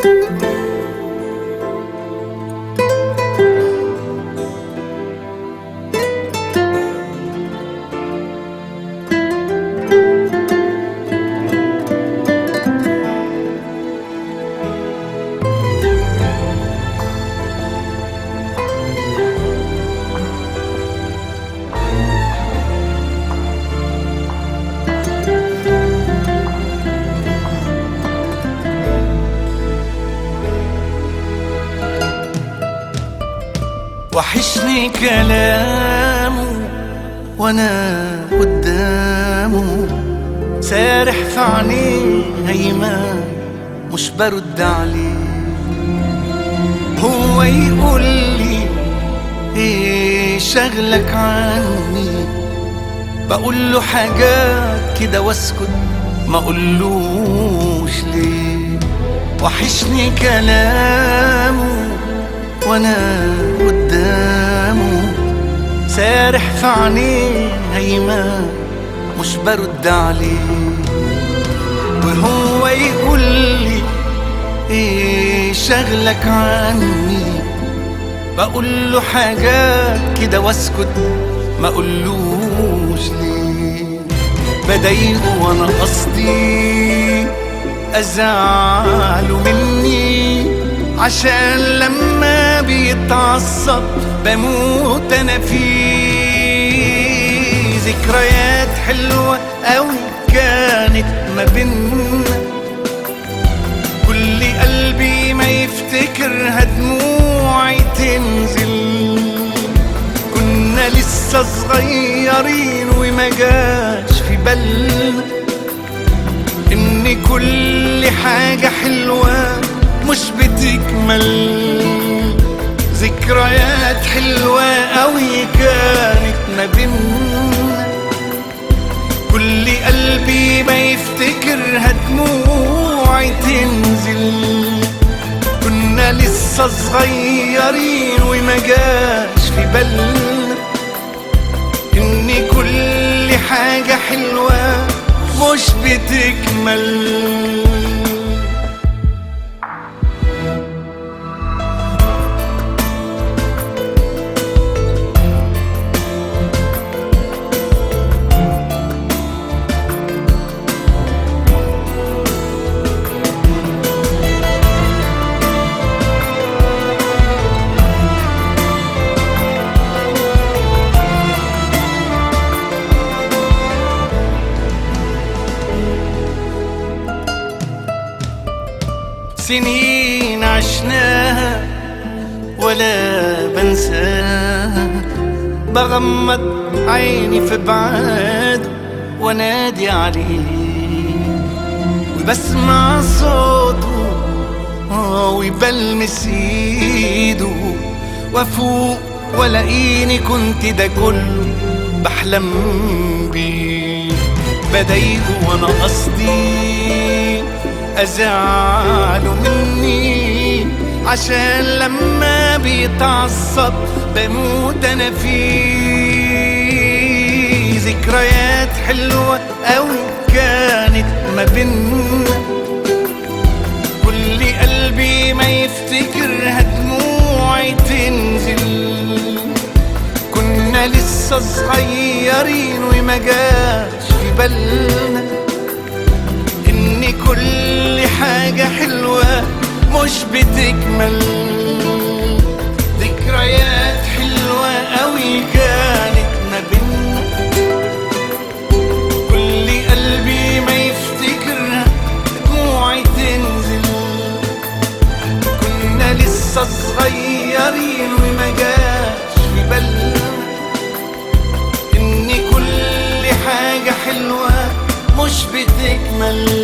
وحشني كلامه وانا قدامه سارح في عينيه هيمان مش برد عليه هو يقول لي ايه شغلك عني بقول له حاجات كده واسكت ما اقولوش ليه وحشني كلامه وانا قدامه سارح في عينيه هيمان مش برد عليه وهو يقول لي ايه شغلك عني بقول له حاجات كده واسكت ما اقولوش ليه بضايقه وانا قصدي ازعله مني عشان لما بيتعصب بموت انا فيه ذكريات حلوة قوي كانت ما بينا كل قلبي ما يفتكرها دموعي تنزل كنا لسه صغيرين وما جاش في بالنا ان كل حاجة حلوة مش بتكمل ذكريات حلوة قوي كانت ما بينا كل قلبي ما يفتكرها دموعي تنزل كنا لسه صغيرين وما جاش في بالنا ان كل حاجة حلوة مش بتكمل سنين عشناها ولا بنساها بغمض عيني في بعاد وانادي عليه وبسمع صوته آه، وبلمس ايده وافوق والاقيني كنت ده كله بحلم بيه بضايقه وانا قصدي ازعله مني عشان لما بيتعصب بموت انا فيه ذكريات حلوة قوي كانت ما بينا كل قلبي ما يفتكرها دموعي تنزل كنا لسه صغيرين وما جاش في بالنا ان كل حاجة حلوة مش بتكمل ذكريات حلوة قوي كانت ما بينا كل قلبي ما يفتكرها دموعي تنزل كنا لسه صغيرين وما جاش في بالنا ان كل حاجة حلوة مش بتكمل